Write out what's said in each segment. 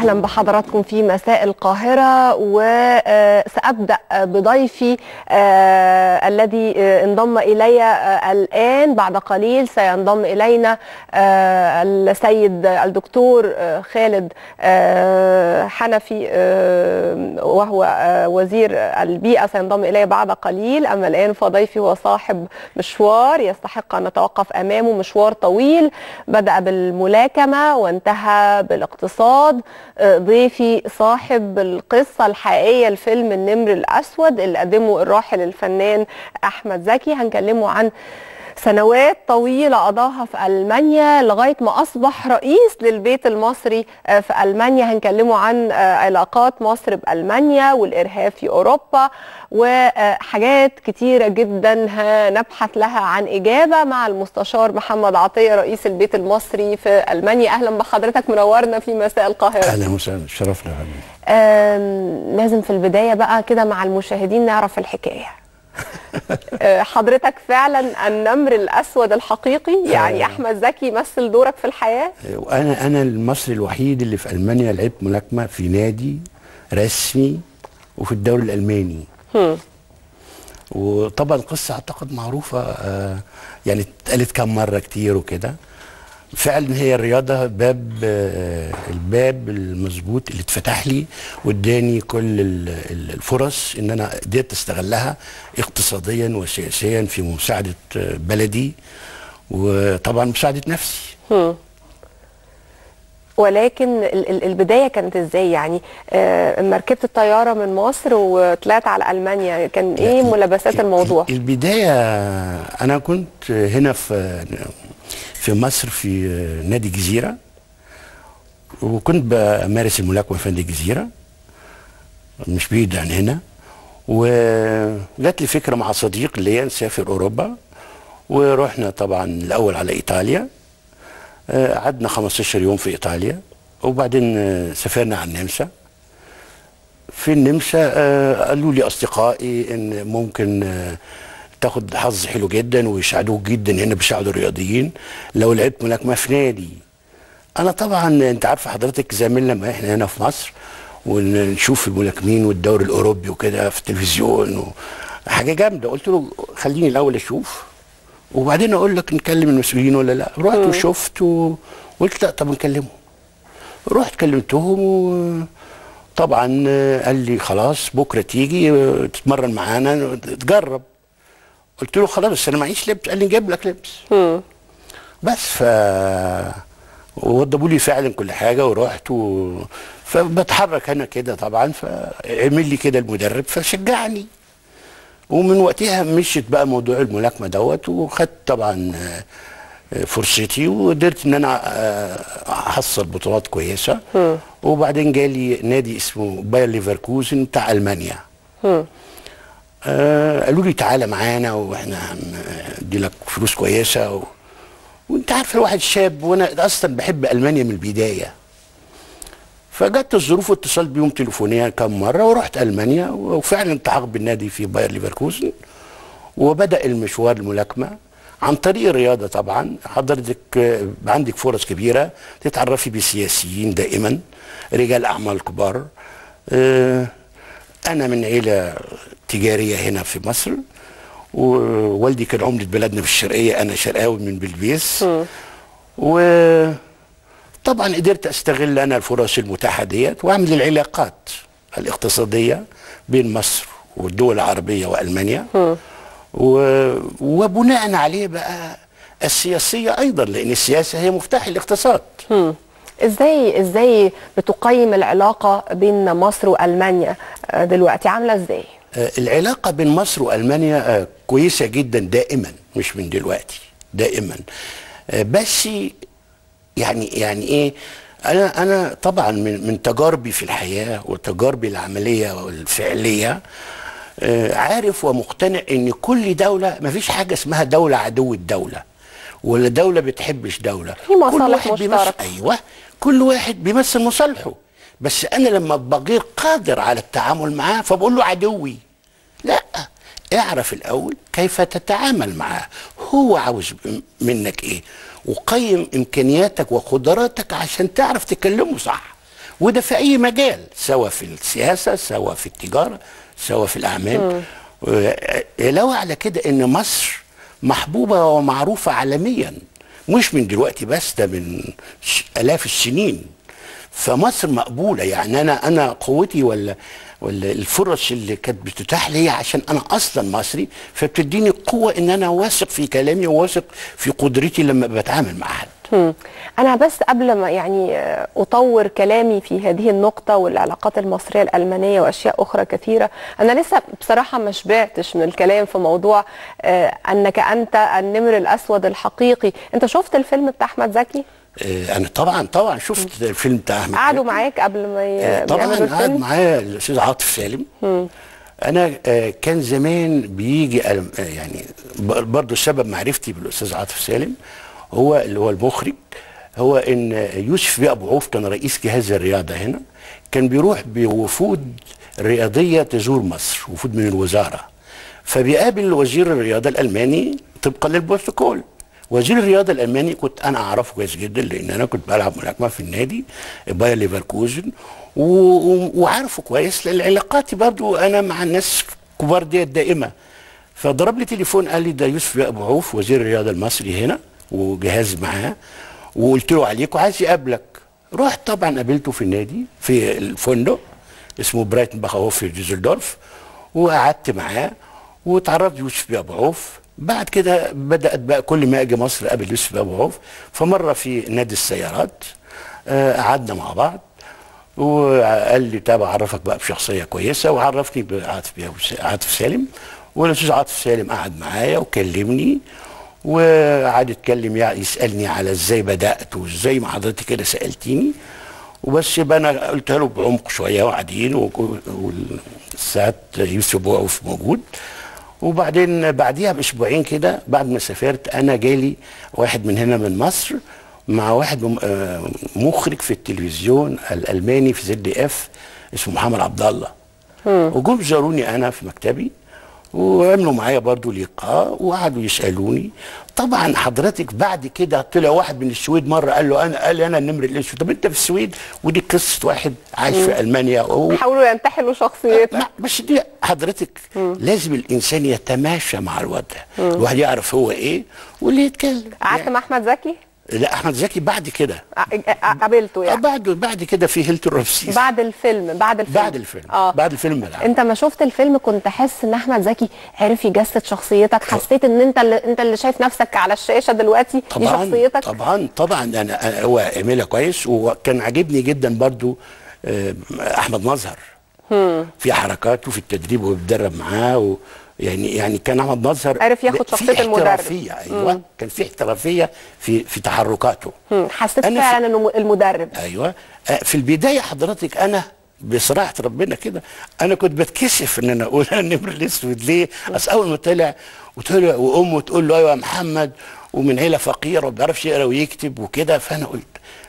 اهلا بحضراتكم في مساء القاهره وسابدا بضيفي الذي انضم الي الان بعد قليل سينضم الينا السيد الدكتور خالد حنفي وهو وزير البيئه سينضم الي بعد قليل اما الان فضيفي هو صاحب مشوار يستحق ان نتوقف امامه مشوار طويل بدا بالملاكمه وانتهى بالاقتصاد ضيفي صاحب القصة الحقيقية لفيلم النمر الأسود اللي قدمه الراحل الفنان أحمد زكي هنكلمه عن سنوات طويلة قضاها في ألمانيا لغاية ما أصبح رئيس للبيت المصري في ألمانيا هنكلمه عن علاقات مصر بألمانيا والإرهاب في أوروبا وحاجات كتيرة جدا هنبحث لها عن إجابة مع المستشار محمد عطية رئيس البيت المصري في ألمانيا أهلا بحضرتك منورنا في مساء القاهرة أهلا وسهلا شرفنا لازم في البداية بقى كده مع المشاهدين نعرف الحكاية حضرتك فعلا النمر الاسود الحقيقي يعني احمد زكي مثل دورك في الحياه وانا انا المصري الوحيد اللي في المانيا لعبت ملاكمه في نادي رسمي وفي الدوري الالماني هم. وطبعا القصه اعتقد معروفه آه يعني اتقالت كم مره كتير وكده فعلا هي الرياضه باب الباب المظبوط اللي اتفتح لي واداني كل الفرص ان انا قدرت استغلها اقتصاديا وسياسيا في مساعده بلدي وطبعا مساعده نفسي. هم. ولكن البدايه كانت ازاي يعني اما ركبت الطياره من مصر وطلعت على المانيا كان ايه ملابسات الموضوع؟ البدايه انا كنت هنا في في مصر في نادي الجزيره وكنت بمارس الملاكمه في نادي الجزيره مش بعيد عن هنا وجات لي فكره مع صديق ليا نسافر اوروبا ورحنا طبعا الاول على ايطاليا قعدنا 15 يوم في ايطاليا وبعدين سافرنا على النمسا في النمسا قالوا لي اصدقائي ان ممكن تاخد حظ حلو جدا ويساعدوك جدا هنا بيساعدوا الرياضيين لو لعبت ملاكمه في نادي انا طبعا انت عارفه حضرتك زميلنا ما احنا هنا في مصر ونشوف الملاكمين والدوري الاوروبي وكده في التلفزيون و... حاجه جامده قلت له خليني الاول اشوف وبعدين اقول لك نكلم المسؤولين ولا لا رحت وشفت وقلت لا طب نكلمهم رحت كلمتهم وطبعا قال لي خلاص بكره تيجي تتمرن معانا تجرب قلت له خلاص بس انا معيش لبس قال لي نجيب لك لبس مم. بس ف وضبوا لي فعلا كل حاجه ورحت و... فبتحرك انا كده طبعا فعمل لي كده المدرب فشجعني ومن وقتها مشيت بقى موضوع الملاكمه دوت وخدت طبعا فرصتي وقدرت ان انا احصل بطولات كويسه مم. وبعدين جالي نادي اسمه باير ليفركوزن بتاع المانيا مم. آه قالوا لي تعالى معانا واحنا ندي لك فلوس كويسه و... وانت عارف الواحد شاب وانا اصلا بحب المانيا من البدايه فجت الظروف واتصلت بيهم تليفونيا كم مره ورحت المانيا وفعلا التحقت بالنادي في باير ليفركوزن وبدا المشوار الملاكمه عن طريق الرياضه طبعا حضرتك عندك فرص كبيره تتعرفي بسياسيين دائما رجال اعمال كبار آه انا من عيله تجاريه هنا في مصر ووالدي كان عمده بلدنا في الشرقيه انا شرقاوي من بلبيس وطبعا قدرت استغل انا الفرص المتاحه ديت واعمل العلاقات الاقتصاديه بين مصر والدول العربيه والمانيا و... وبناء عليه بقى السياسيه ايضا لان السياسه هي مفتاح الاقتصاد ازاي ازاي بتقيم العلاقه بين مصر والمانيا دلوقتي عامله ازاي العلاقه بين مصر والمانيا كويسه جدا دائما مش من دلوقتي دائما بس يعني يعني ايه انا انا طبعا من من تجاربي في الحياه وتجاربي العمليه والفعليه عارف ومقتنع ان كل دوله ما فيش حاجه اسمها دوله عدو الدوله ولا دوله بتحبش دوله في مصالح مشتركه ايوه كل واحد بيمثل مصالحه بس انا لما ابقى غير قادر على التعامل معاه فبقول له عدوي لا اعرف الاول كيف تتعامل معاه هو عاوز منك ايه وقيم امكانياتك وقدراتك عشان تعرف تكلمه صح وده في اي مجال سواء في السياسه سواء في التجاره سواء في الاعمال علاوه على كده ان مصر محبوبه ومعروفه عالميا مش من دلوقتي بس ده من ش- الاف السنين فمصر مقبوله يعني انا انا قوتي ولا ولا الفرص اللي كانت بتتاح لي عشان انا اصلا مصري فبتديني قوه ان انا واثق في كلامي وواثق في قدرتي لما بتعامل مع حد مم. أنا بس قبل ما يعني آه، أطور كلامي في هذه النقطة والعلاقات المصرية الألمانية وأشياء أخرى كثيرة أنا لسه بصراحة ما شبعتش من الكلام في موضوع آه، أنك أنت النمر الأسود الحقيقي أنت شفت الفيلم بتاع أحمد زكي؟ آه، انا طبعا طبعا شفت الفيلم بتاع احمد قعدوا زكي. معاك قبل ما ي- آه، طبعا يعملوا قعد الفيلم؟ معايا الاستاذ عاطف سالم انا آه، كان زمان بيجي ألم- آه، يعني ب- برضو سبب معرفتي بالاستاذ عاطف سالم هو اللي هو المخرج هو ان يوسف بيه ابو عوف كان رئيس جهاز الرياضه هنا كان بيروح بوفود رياضيه تزور مصر وفود من الوزاره فبيقابل وزير الرياضه الالماني طبقا للبروتوكول وزير الرياضه الالماني كنت انا اعرفه كويس جدا لان انا كنت بلعب ملاكمه في النادي باير ليفركوزن و- و- وعارفه كويس لان علاقاتي برضو انا مع الناس كبار ديت دائمه فضرب لي تليفون قال لي ده يوسف ابو عوف وزير الرياضه المصري هنا وجهاز معاه وقلت له عليك وعايز يقابلك رحت طبعا قابلته في النادي في الفندق اسمه برايتن باخوف في ديزلدورف وقعدت معاه واتعرفت يوسف بيه ابو عوف بعد كده بدات بقى كل ما اجي مصر اقابل يوسف بيه ابو عوف فمره في نادي السيارات آه، قعدنا مع بعض وقال لي طب اعرفك بقى بشخصيه كويسه وعرفني بعاطف بيه عاطف سالم والاستاذ عاطف سالم قعد معايا وكلمني وقعد يتكلم يعني يسالني على ازاي بدات وازاي ما حضرتك كده سالتيني وبس يبقى انا قلت له بعمق شويه وقاعدين و- والساعات يوسف أبو عوف موجود وبعدين بعديها باسبوعين كده بعد ما سافرت انا جالي واحد من هنا من مصر مع واحد مم- آه، مخرج في التلفزيون الالماني في زد اف اسمه محمد عبد الله وجم زاروني انا في مكتبي وعملوا معايا برضو لقاء وقعدوا يسالوني طبعا حضرتك بعد كده طلع واحد من السويد مره قال له انا قال لي انا النمر الاسود طب انت في السويد ودي قصه واحد عايش في المانيا و... حاولوا ينتحلوا شخصيتك ما- بس دي حضرتك لازم الانسان يتماشى مع الوضع الواحد يعرف هو ايه واللي يتكلم قعدت يعني مع أحمد زكي؟ لا احمد زكي بعد كده ق- ق- قابلته آه، يعني بعد بعد كده في هيلتون رمسيس بعد الفيلم بعد الفيلم بعد الفيلم اه بعد الفيلم ملعب. انت ما شفت الفيلم كنت حاسس ان احمد زكي عرف يجسد شخصيتك حسيت ان انت اللي انت اللي شايف نفسك على الشاشه دلوقتي دي طبعا شخصيتك طبعا طبعا انا أنا- هو عملها كويس وكان عاجبني جدا برضو آه، احمد مظهر في حركاته في التدريب وبيتدرب معاه و يعني يعني كان احمد مظهر عرف ياخد في شخصية المدرب. احترافيه ايوه كان في احترافيه في في تحركاته مم. حسيت أنا في- فعلا انه المدرب ايوه آه، في البدايه حضرتك انا بصراحه ربنا كده انا كنت بتكسف ان انا اقول انا النمر الاسود ليه؟ اصل اول ما طلع وطلع وامه تقول له ايوه يا محمد ومن عيله فقيره وما بيعرفش يقرا ويكتب وكده فانا قلت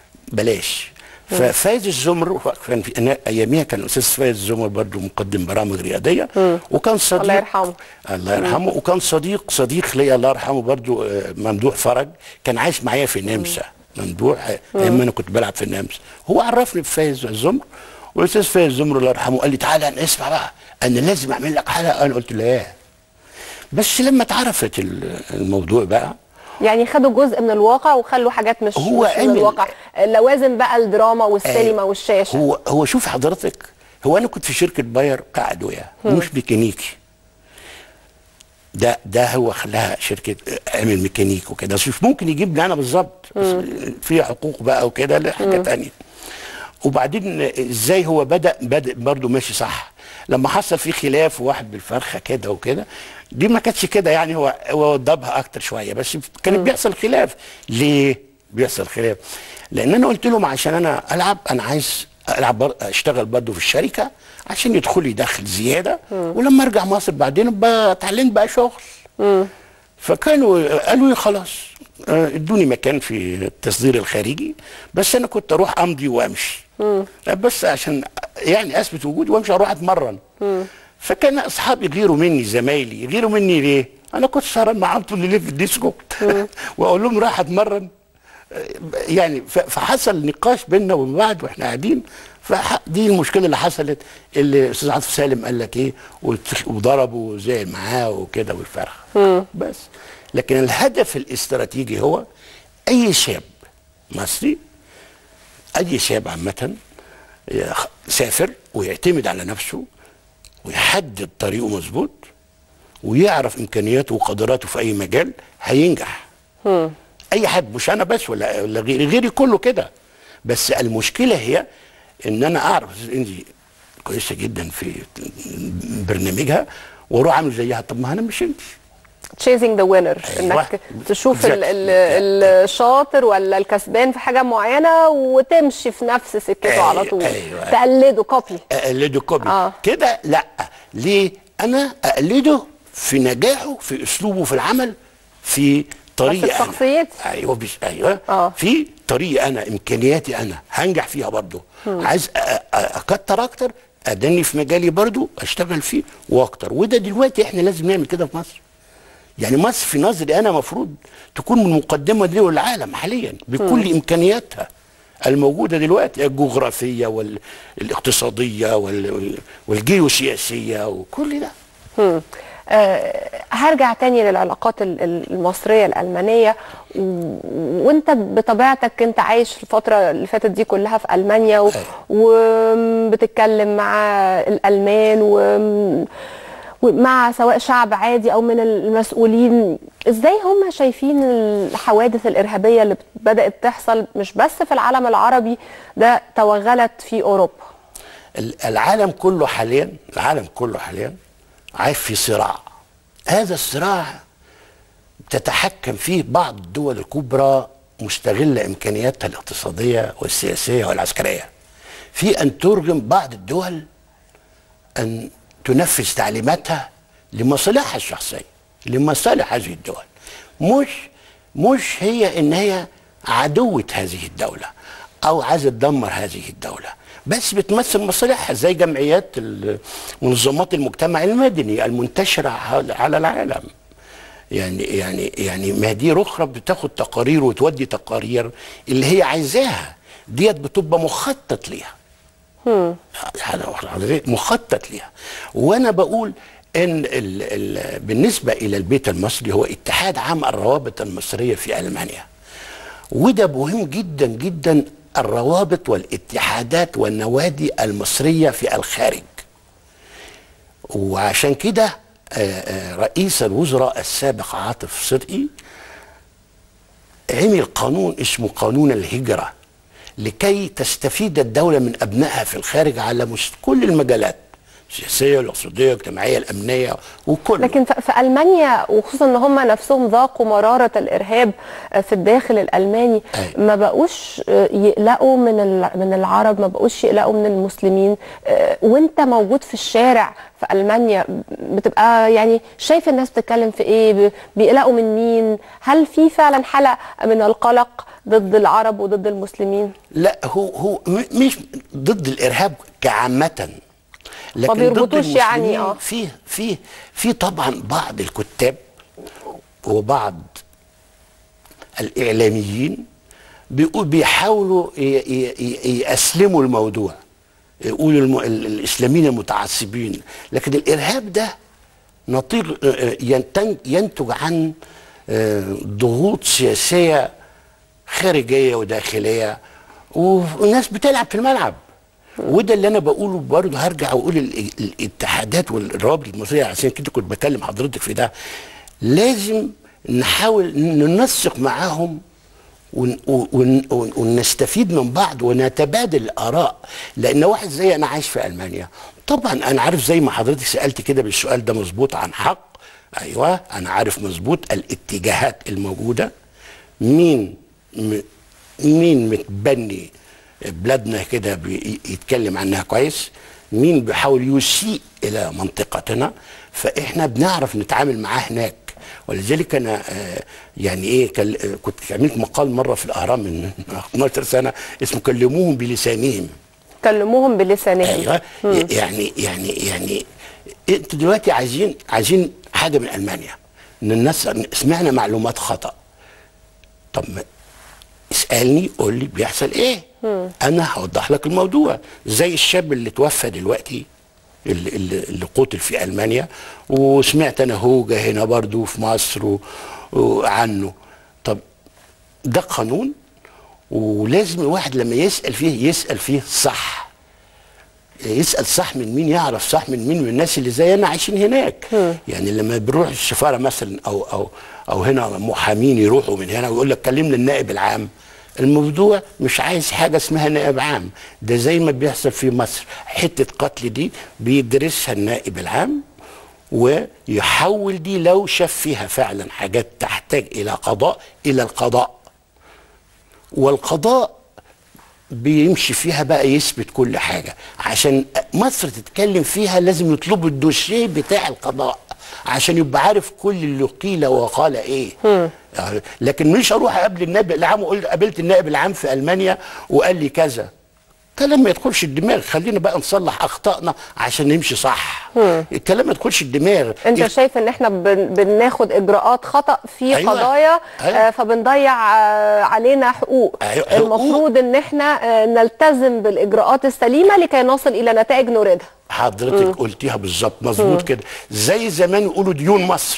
بلاش ففايز الزمر كان في أنا اياميها كان الاستاذ فايز الزمر برضه مقدم برامج رياضيه وكان صديق الله يرحمه. الله يرحمه وكان صديق صديق ليا الله يرحمه برضو آه، ممدوح فرج كان عايش معايا في النمسا ممدوح آه، ايام ما انا كنت بلعب في النمسا هو عرفني بفايز الزمر والاستاذ فايز الزمر الله يرحمه قال لي تعالى أنا اسمع بقى انا لازم اعمل لك حلقه انا قلت له لا بس لما اتعرفت ال- الموضوع بقى يعني خدوا جزء من الواقع وخلوا حاجات مش, هو مش من عمل- الواقع لوازم بقى الدراما والسينما آه، والشاشه هو هو شوف حضرتك هو انا كنت في شركه باير كادويه مش ميكانيكي ده ده هو خلاها شركه عمل ميكانيك وكده بس مش ممكن يجيبني انا بالظبط بس في حقوق بقى وكده لا حاجه تانية وبعدين ازاي هو بدا بدا برضه ماشي صح لما حصل في خلاف واحد بالفرخه كده وكده دي ما كانتش كده يعني هو هو وضبها اكتر شويه بس كان بيحصل خلاف ليه بيحصل خلاف لان انا قلت لهم عشان انا العب انا عايز العب بر... اشتغل برضه في الشركه عشان يدخل لي دخل زياده ولما ارجع مصر بعدين بقى اتعلمت بقى شغل فكانوا قالوا لي خلاص آه، ادوني مكان في التصدير الخارجي بس انا كنت اروح امضي وامشي بس عشان يعني اثبت وجودي وامشي اروح اتمرن فكان اصحابي يغيروا مني زمايلي يغيروا مني ليه؟ انا كنت سهران معاهم طول الليل في الديسكو واقول لهم رايح اتمرن يعني ف- فحصل نقاش بيننا وبين بعض واحنا قاعدين فدي المشكله اللي حصلت اللي استاذ عاطف سالم قال لك ايه وت- وضربه وزعل معاه وكده والفرخ بس لكن الهدف الاستراتيجي هو اي شاب مصري اي شاب عامه يخ- يسافر ويعتمد على نفسه ويحدد طريقه مظبوط ويعرف امكانياته وقدراته في اي مجال هينجح اي حد مش انا بس ولا ولا غيري غيري كله كده بس المشكله هي ان انا اعرف أستاذ انجي كويسه جدا في برنامجها واروح اعمل زيها طب ما انا مش انت تشيزنج ذا وينر أيوة. انك تشوف ال- Exactly. ال- الشاطر ولا الكسبان في حاجه معينه وتمشي في نفس سكته أيوة، على طول أيوة. تقلده كوبي اقلده كوبي آه. كده لا ليه انا اقلده في نجاحه في اسلوبه في العمل في طريقه بس في شخصيتي. أنا. ايوه بس ايوه آه. في طريقه انا امكانياتي انا هنجح فيها برضه عايز أ- أ- اكتر اكتر اداني في مجالي برضه اشتغل فيه واكتر وده دلوقتي احنا لازم نعمل كده في مصر يعني مصر في نظري انا مفروض تكون من مقدمه دول العالم حاليا بكل امكانياتها الموجوده دلوقتي الجغرافيه والاقتصاديه وال- والجيوسياسيه وكل ده مم. آه، هرجع تاني للعلاقات ال- ال- المصرية الألمانية و- وانت بطبيعتك انت عايش في الفترة اللي فاتت دي كلها في ألمانيا و- أيوة. وبتتكلم مع الألمان و ومع سواء شعب عادي او من المسؤولين ازاي هم شايفين الحوادث الارهابيه اللي بدات تحصل مش بس في العالم العربي ده توغلت في اوروبا ال- العالم كله حاليا العالم كله حاليا عايش في صراع هذا الصراع تتحكم فيه بعض الدول الكبرى مستغلة إمكانياتها الاقتصادية والسياسية والعسكرية في أن ترغم بعض الدول أن تنفذ تعليماتها لمصالحها الشخصية لمصالح هذه الدول مش مش هي ان هي عدوة هذه الدولة او عايزة تدمر هذه الدولة بس بتمثل مصالحها زي جمعيات ال- منظمات المجتمع المدني المنتشرة حول- على العالم يعني يعني يعني ما دي اخرى بتاخد تقارير وتودي تقارير اللي هي عايزاها ديت بتبقى مخطط ليها حضرتك مخطط ليها وانا بقول ان ال ال بالنسبه الى البيت المصري هو اتحاد عام الروابط المصريه في المانيا وده مهم جدا جدا الروابط والاتحادات والنوادي المصريه في الخارج وعشان كده آه، آه، رئيس الوزراء السابق عاطف صدقي عمل قانون اسمه قانون الهجرة لكي تستفيد الدولة من أبنائها في الخارج على مست- كل المجالات السياسية الاقتصادية الاجتماعية الأمنية وكل لكن في في المانيا وخصوصا ان هم نفسهم ذاقوا مراره الارهاب في الداخل الالماني أيوة. ما بقوش يقلقوا من ال- من العرب ما بقوش يقلقوا من المسلمين آه، وانت موجود في الشارع في المانيا بتبقى يعني شايف الناس بتتكلم في ايه ب- بيقلقوا من مين هل في فعلا حاله من القلق ضد العرب وضد المسلمين لا هو هو م- مش ضد الارهاب كعامه لكن ضد بيربطوش يعني، المسلمين آه. في في في طبعا بعض الكتاب وبعض الاعلاميين بيقول بيحاولوا ي- ي- ي- يأسلموا الموضوع يقولوا الم... ال- الاسلاميين المتعصبين لكن الارهاب ده نطيق آه، آه، ينتج ينتج عن آه، ضغوط سياسيه خارجيه وداخليه والناس بتلعب في الملعب وده اللي انا بقوله برضه هرجع واقول ال- الاتحادات والروابط المصريه عشان كده كنت بكلم حضرتك في ده لازم نحاول ننسق معاهم ون- ون- ون- ونستفيد من بعض ونتبادل الاراء لان واحد زي انا عايش في المانيا طبعا انا عارف زي ما حضرتك سالت كده بالسؤال ده مظبوط عن حق ايوه انا عارف مظبوط الاتجاهات الموجوده مين م- مين متبني بلادنا كده بيتكلم عنها كويس مين بيحاول يسيء الى منطقتنا فاحنا بنعرف نتعامل معاه هناك ولذلك انا آه، يعني ايه كل- آه، كنت عملت مقال مره في الاهرام من 12 سنه اسمه كلموهم بلسانهم كلموهم بلسانهم ايوه يعني يعني يعني انتوا دلوقتي عايزين عايزين حاجه من المانيا ان الناس سمعنا معلومات خطا طب ما اسالني قول لي بيحصل ايه انا هوضح لك الموضوع زي الشاب اللي توفى دلوقتي اللي, اللي, اللي قتل في المانيا وسمعت انا هوجه هنا برضو في مصر و- وعنه طب ده قانون ولازم الواحد لما يسال فيه يسال فيه صح يسال صح من مين يعرف صح من مين من الناس اللي زينا عايشين هناك يعني لما بنروح السفاره مثلا او او او هنا محامين يروحوا من هنا ويقول لك كلمنا النائب العام الموضوع مش عايز حاجه اسمها نائب عام ده زي ما بيحصل في مصر حته قتل دي بيدرسها النائب العام ويحول دي لو شاف فيها فعلا حاجات تحتاج الى قضاء الى القضاء والقضاء بيمشي فيها بقى يثبت كل حاجه عشان مصر تتكلم فيها لازم يطلبوا الدوسيه بتاع القضاء عشان يبقى عارف كل اللي قيل وقال ايه يعني لكن مش اروح اقابل النائب العام واقول قابلت النائب العام في المانيا وقال لي كذا كلام ما يدخلش الدماغ خلينا بقى نصلح اخطائنا عشان نمشي صح الكلام ما يدخلش الدماغ انت شايف ان احنا بن بناخد اجراءات خطا في أيوة. قضايا أيوة. آه فبنضيع آه علينا حقوق أيوة، حقوق. المفروض ان احنا آه نلتزم بالاجراءات السليمه لكي نصل الى نتائج نريدها حضرتك قلتيها بالظبط مظبوط كده زي زمان يقولوا ديون مصر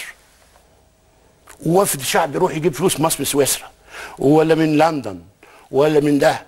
وفد شعب يروح يجيب فلوس مصر من سويسرا ولا من لندن ولا من ده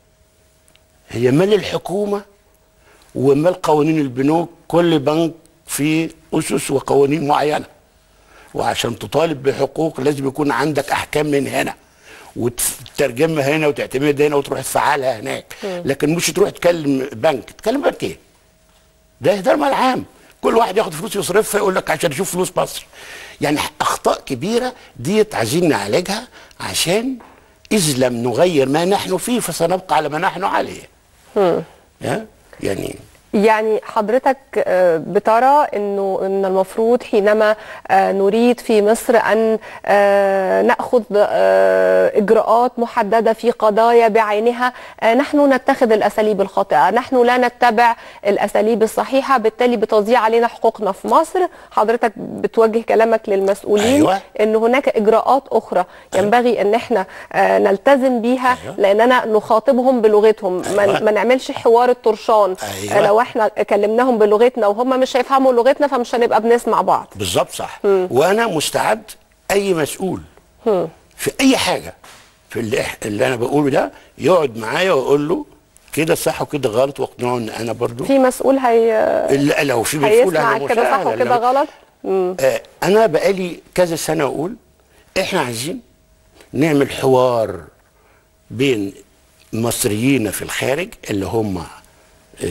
هي مال الحكومه ومال قوانين البنوك كل بنك فيه اسس وقوانين معينه وعشان تطالب بحقوق لازم يكون عندك احكام من هنا وتترجمها هنا وتعتمدها هنا وتروح تفعلها هناك لكن مش تروح تكلم بنك تكلم بنك ايه ده اهدار مال عام كل واحد ياخد فلوس يصرفها يقول لك عشان يشوف فلوس مصر يعني اخطاء كبيره ديت عايزين نعالجها عشان اذ لم نغير ما نحن فيه فسنبقى على ما نحن عليه يا؟ يعني يعني حضرتك آه، بترى انه ان المفروض حينما آه، نريد في مصر ان آه، ناخذ آه، اجراءات محدده في قضايا بعينها آه، نحن نتخذ الاساليب الخاطئه، نحن لا نتبع الاساليب الصحيحه بالتالي بتضيع علينا حقوقنا في مصر، حضرتك بتوجه كلامك للمسؤولين أيوة. ان هناك اجراءات اخرى ينبغي ان احنا آه، نلتزم بيها أيوة. لاننا نخاطبهم بلغتهم ما- أيوة. ما نعملش حوار الطرشان أيوة. آه، لو احنا كلمناهم بلغتنا وهم مش هيفهموا لغتنا فمش هنبقى بنسمع بعض بالظبط صح وانا مستعد اي مسؤول في اي حاجه في اللي, إح- اللي انا بقوله ده يقعد معايا واقول له كده صح وكده غلط واقنعه ان انا برضو في مسؤول هي اللي لو في مسؤول هيسمع انا كده صح مساعد. وكده لو- غلط آه انا بقالي كذا سنه اقول احنا عايزين نعمل حوار بين مصريين في الخارج اللي هم آه،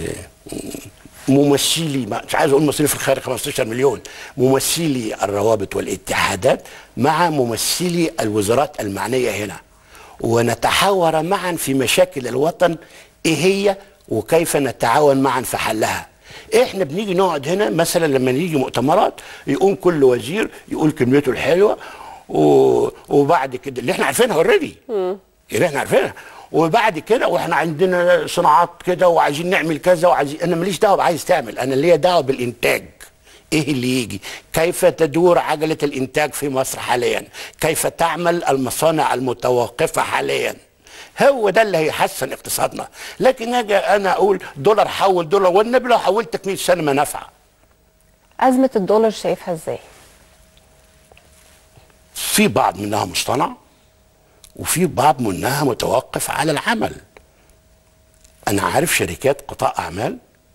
ممثلي ما- مش عايز اقول مصريين في الخارج 15 مليون ممثلي الروابط والاتحادات مع ممثلي الوزارات المعنيه هنا ونتحاور معا في مشاكل الوطن ايه هي وكيف نتعاون معا في حلها احنا بنيجي نقعد هنا مثلا لما نيجي مؤتمرات يقوم كل وزير يقول كلمته الحلوه و... وبعد كده اللي احنا عارفينها اوريدي اللي احنا عارفينها وبعد كده واحنا عندنا صناعات كده وعايزين نعمل كذا وعايزين انا ماليش دعوه عايز تعمل انا ليا دعوه بالانتاج ايه اللي يجي كيف تدور عجله الانتاج في مصر حاليا كيف تعمل المصانع المتوقفه حاليا هو ده اللي هيحسن اقتصادنا لكن اجي انا اقول دولار حول دولار والنبي لو حولتك 100 سنه ما نفع ازمه الدولار شايفها ازاي في بعض منها مصطنع وفي بعض منها متوقف على العمل انا عارف شركات قطاع اعمال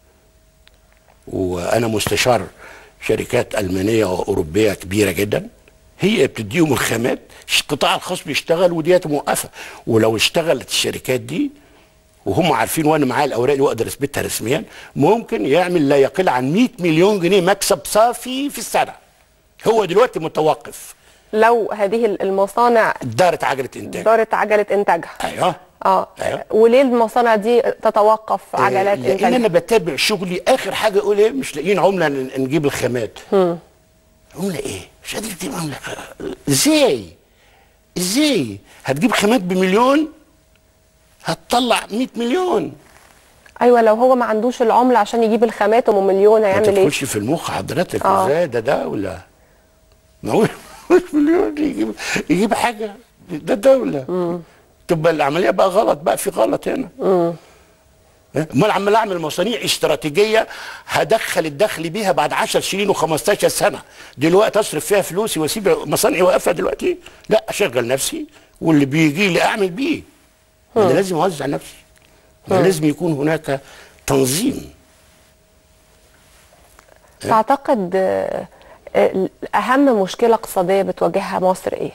وانا مستشار شركات المانيه واوروبيه كبيره جدا هي بتديهم الخامات القطاع الخاص بيشتغل وديت موقفه ولو اشتغلت الشركات دي وهم عارفين وانا معايا الاوراق اللي اقدر اثبتها رسميا ممكن يعمل لا يقل عن 100 مليون جنيه مكسب صافي في السنه هو دلوقتي متوقف لو هذه المصانع دارت عجله انتاج دارت عجله انتاجها ايوه اه أيوة. وليه المصانع دي تتوقف عجلات لان انتاجها انا بتابع شغلي اخر حاجه اقول ايه مش لاقيين عمله ن- نجيب الخامات عمله ايه مش قادر تجيب عمله ازاي ازاي هتجيب خامات بمليون هتطلع 100 مليون ايوه لو هو ما عندوش العمله عشان يجيب الخامات ام مليون ما هيعمل ايه تدخلش في المخ حضرتك آه. ازاي ده دوله ما هو مش مليون يجيب يجيب حاجه ده دوله تبقى العمليه بقى غلط بقى في غلط هنا امال عمال اعمل مصانع استراتيجيه هدخل الدخل بيها بعد 10 سنين و15 سنه دلوقتي اصرف فيها فلوسي واسيب مصانعي واقفه دلوقتي لا اشغل نفسي واللي بيجي لي اعمل بيه انا لازم اوزع نفسي أنا لازم يكون هناك تنظيم تعتقد آه، آه، اهم مشكله اقتصاديه بتواجهها مصر ايه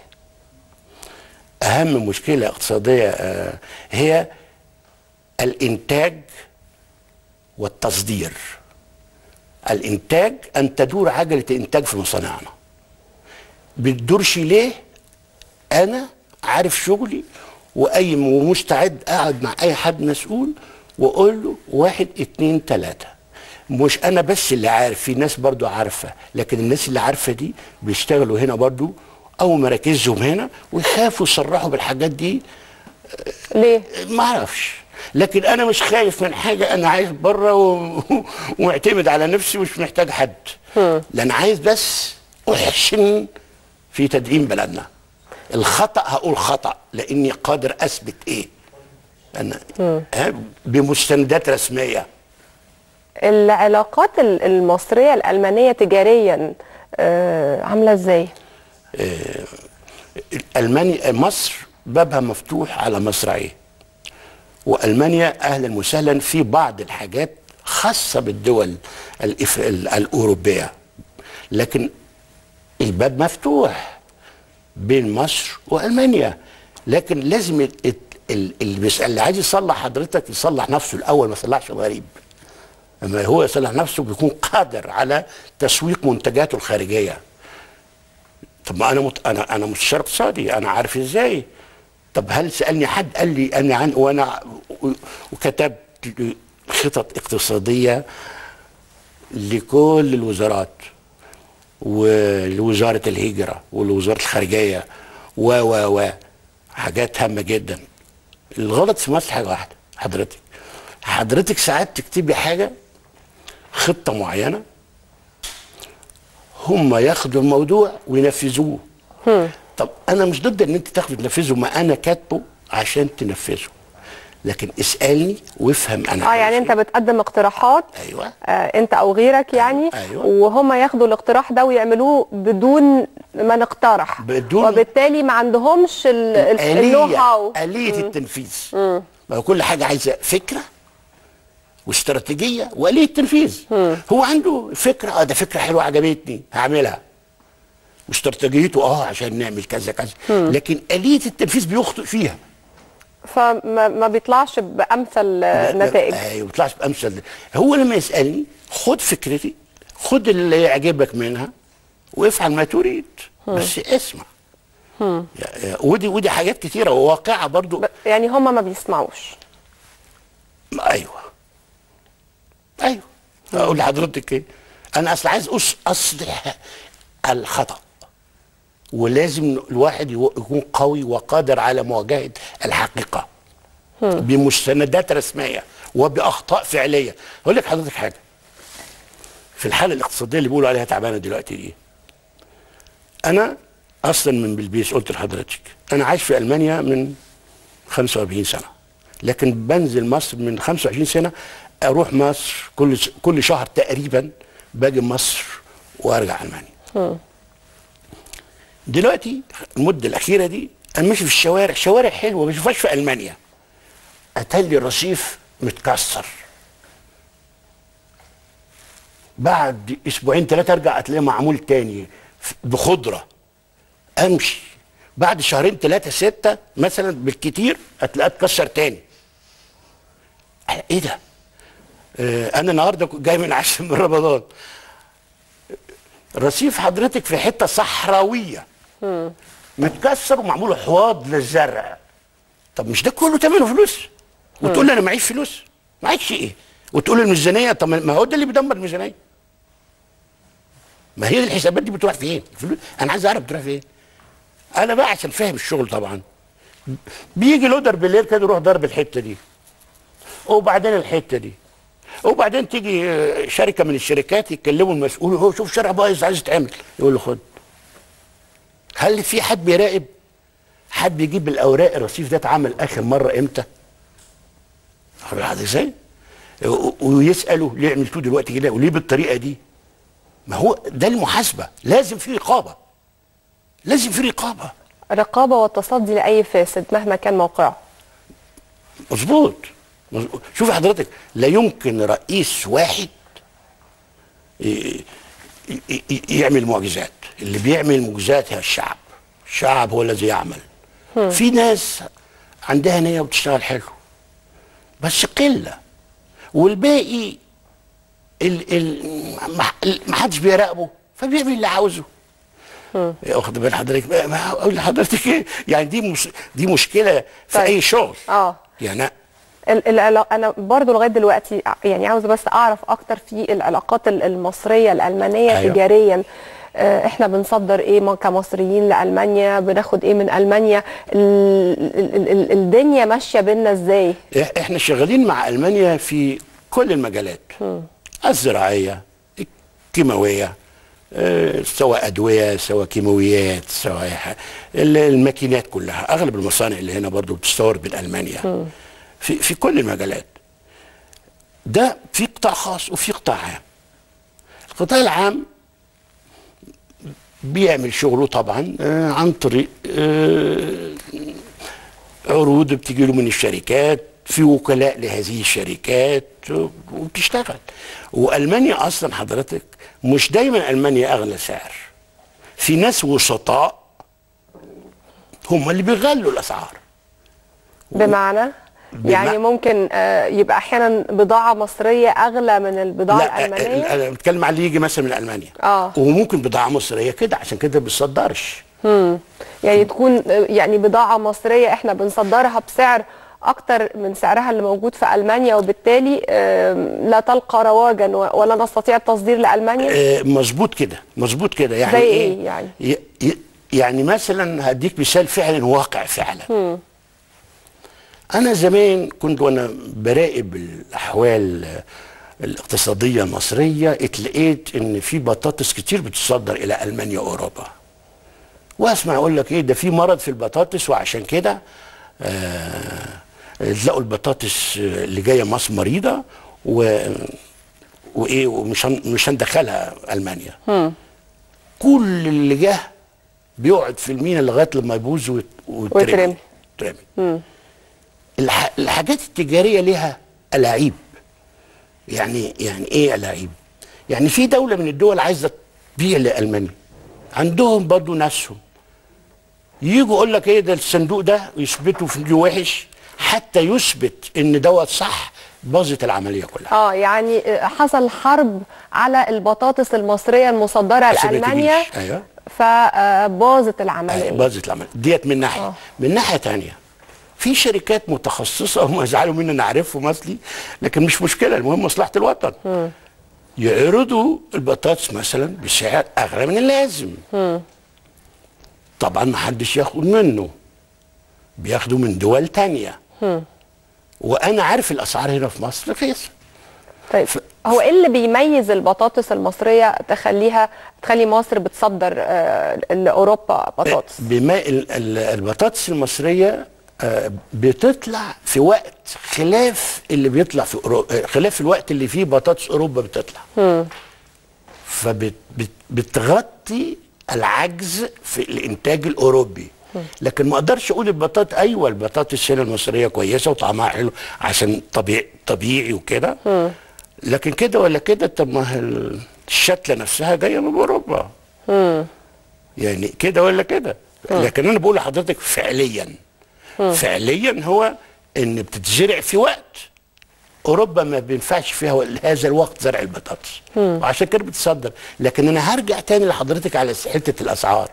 اهم مشكله اقتصاديه آه، هي الانتاج والتصدير الانتاج ان تدور عجله الانتاج في مصانعنا بتدورش ليه انا عارف شغلي واي ومستعد اقعد مع اي حد مسؤول واقول له واحد اتنين تلاته مش انا بس اللي عارف في ناس برضو عارفه لكن الناس اللي عارفه دي بيشتغلوا هنا برضو او مراكزهم هنا ويخافوا يصرحوا بالحاجات دي ليه ما اعرفش لكن انا مش خايف من حاجه انا عايز بره و... ومعتمد على نفسي ومش محتاج حد لان عايز بس احسن في تدعيم بلدنا الخطا هقول خطا لاني قادر اثبت ايه انا ها، بمستندات رسميه العلاقات ال- المصريه الالمانيه تجاريا آه، عامله ازاي المانيا مصر بابها مفتوح على مصراعيه والمانيا اهلا وسهلا في بعض الحاجات خاصه بالدول الإف... ال- الاوروبيه لكن الباب مفتوح بين مصر والمانيا لكن لازم ال- ال- ال- اللي بيسأل- اللي عايز يصلح حضرتك يصلح نفسه الاول ما يصلحش الغريب لما هو يصلح نفسه بيكون قادر على تسويق منتجاته الخارجيه طب ما انا مت... انا انا مستشار اقتصادي انا عارف ازاي طب هل سالني حد قال لي انا عن وانا و- وكتبت خطط اقتصاديه لكل الوزارات ولوزاره الهجره ولوزاره الخارجيه و و و حاجات هامه جدا الغلط في مصر حاجه واحده حضرتك حضرتك ساعات تكتبي حاجه خطه معينه هم ياخدوا الموضوع وينفذوه طب انا مش ضد ان انت تاخده تنفذه ما انا كاتبه عشان تنفذه لكن اسالني وافهم انا اه يعني عايز انت إيه. بتقدم اقتراحات ايوه آه انت او غيرك يعني أيوة. وهم ياخدوا الاقتراح ده ويعملوه بدون ما نقترح بدون- وبالتالي ما عندهمش ال- ال- النو هاو آلية آلية التنفيذ ما هو كل حاجة عايزة فكرة واستراتيجية وآلية تنفيذ هو عنده فكرة اه ده فكرة حلوة عجبتني هعملها واستراتيجيته اه عشان نعمل كذا كذا لكن آلية التنفيذ بيخطئ فيها فما ما بيطلعش بامثل آه، نتائج ايوه ما بيطلعش بامثل هو لما يسالني خد فكرتي خد اللي يعجبك منها وافعل ما تريد بس اسمع يا- يا- ودي ودي حاجات كتيره وواقعه برضو ب- يعني هم ما بيسمعوش ايوه ايوه اقول لحضرتك ايه انا اصل عايز أص- اصلح الخطا ولازم الواحد يو- يكون قوي وقادر على مواجهه الحقيقه بمستندات رسميه وباخطاء فعليه اقول لك حضرتك حاجه في الحاله الاقتصاديه اللي بيقولوا عليها تعبانه دلوقتي دي انا اصلا من بلبيس قلت لحضرتك انا عايش في المانيا من 45 سنه لكن بنزل مصر من 25 سنه اروح مصر كل كل شهر تقريبا باجي مصر وارجع المانيا دلوقتي المده الاخيره دي انا ماشي في الشوارع شوارع حلوه ما بشوفهاش في المانيا اتلي رصيف متكسر بعد اسبوعين ثلاثه ارجع اتلاقيه معمول تاني ف- بخضره امشي بعد شهرين ثلاثه سته مثلا بالكتير هتلاقيه اتكسر تاني أنا ايه ده؟ آه انا النهارده كنت جاي من عشر من رمضان رصيف حضرتك في حته صحراويه متكسر ومعمول حواض للزرع طب مش ده كله ثمنه فلوس وتقول لي انا معيش فلوس معيش ايه وتقول لي الميزانيه طب ما هو ده اللي بيدمر الميزانيه ما هي الحسابات دي بتروح فين الفلوس انا عايز اعرف بتروح فين انا بقى عشان فاهم الشغل طبعا بيجي لودر بالليل كده يروح ضرب الحته دي وبعدين الحته دي وبعدين تيجي آه، شركه من الشركات يتكلموا المسؤول هو شوف شارع بايظ عايز يتعمل يقول له خد هل في حد بيراقب حد بيجيب الاوراق الرصيف ده اتعمل اخر مره امتى واخد حضرتك ازاي و- ويسالوا ليه عملتوه دلوقتي كده وليه بالطريقه دي ما هو ده المحاسبه لازم في رقابه لازم في رقابه رقابه والتصدي لاي فاسد مهما كان موقعه مظبوط مظبوط. شوف حضرتك لا يمكن رئيس واحد ي- ي- ي- يعمل معجزات اللي بيعمل معجزات هي الشعب الشعب هو الذي يعمل في ناس عندها نية وبتشتغل حلو بس قلة والباقي ال ال ما- ما حدش بيراقبه فبيعمل اللي عاوزه واخد بال حضرتك بقى- ما اقول لحضرتك ايه يعني دي مش دي مشكله في طيب. اي شغل اه يعني ال- العلا- انا برضو لغايه دلوقتي ع- يعني عاوزه بس اعرف اكتر في العلاقات ال- المصريه الالمانيه أيوة. تجاريا آه، احنا بنصدر ايه م- كمصريين لالمانيا بناخد ايه من المانيا ال- ال- ال- الدنيا ماشيه بينا ازاي إح- احنا شغالين مع المانيا في كل المجالات الزراعيه الكيماويه آه، سواء ادويه سواء كيماويات سواء ح- ال- الماكينات كلها اغلب المصانع اللي هنا برضو بتستورد من المانيا في في كل المجالات ده في قطاع خاص وفي قطاع عام القطاع العام بيعمل شغله طبعا آه، عن طريق آه، عروض بتجي له من الشركات في وكلاء لهذه الشركات وبتشتغل والمانيا اصلا حضرتك مش دايما المانيا اغلى سعر في ناس وسطاء هم اللي بيغلوا الاسعار بمعنى يعني بمع- ممكن آه، يبقى احيانا بضاعه مصريه اغلى من البضاعه لا الالمانيه انا بتكلم على اللي يجي مثلا من المانيا آه. وممكن بضاعه مصريه كده عشان كده ما بتصدرش يعني تكون آه، يعني بضاعه مصريه احنا بنصدرها بسعر اكتر من سعرها اللي موجود في المانيا وبالتالي آم، لا تلقى رواجا و- ولا نستطيع التصدير لالمانيا آه، مظبوط كده مظبوط كده يعني زي إيه يعني؟ ي- ي- يعني مثلا هديك مثال فعلا واقع فعلا انا زمان كنت وانا براقب الاحوال آه، الاقتصاديه المصريه اتلقيت ان في بطاطس كتير بتصدر الى المانيا واوروبا واسمع اقول لك ايه ده في مرض في البطاطس وعشان كده آه تلاقوا البطاطس آه، اللي جايه مصر مريضه و وايه ومش هن- مش هندخلها المانيا كل اللي جه بيقعد في المينا لغايه لما يبوظ ويت- ويترمي. ويترمي يترمي الح... الحاجات التجاريه ليها الاعيب يعني يعني ايه الاعيب يعني في دوله من الدول عايزه تبيع لالمانيا عندهم برضو ناسهم يجوا يقول لك ايه ده الصندوق ده ويثبتوا فيه وحش حتى يثبت ان دوت صح باظت العمليه كلها اه يعني آه، حصل حرب على البطاطس المصريه المصدره عشان ما لالمانيا تجيش. أيوة. فباظت العمليه أيوة، باظت العمليه ديت من ناحيه آه. من ناحيه تانية في شركات متخصصه هم زعلوا مني انا عارفهم اصلي لكن مش مشكله المهم مصلحه الوطن يعرضوا البطاطس مثلا بسعر اغلى من اللازم طبعا ما حدش ياخد منه بياخدوا من دول تانية وانا عارف الاسعار هنا في مصر رخيصه طيب هو ايه اللي بيميز البطاطس المصريه تخليها تخلي مصر بتصدر آه، لاوروبا بطاطس بما ال- ال- البطاطس المصريه آه، بتطلع في وقت خلاف اللي بيطلع في أوروبا خلاف الوقت اللي فيه بطاطس اوروبا بتطلع فبتغطي العجز في الانتاج الاوروبي لكن ما اقدرش اقول البطاطس ايوه البطاطس هنا المصريه كويسه وطعمها حلو عشان طبيعي طبيعي وكده لكن كده ولا كده طب ما هي الشتله نفسها جايه من اوروبا يعني كده ولا كده لكن انا بقول لحضرتك فعليا فعليا هو ان بتتزرع في وقت اوروبا ما بينفعش فيها وال- هذا الوقت زرع البطاطس وعشان كده بتصدر لكن انا هرجع تاني لحضرتك على حته الاسعار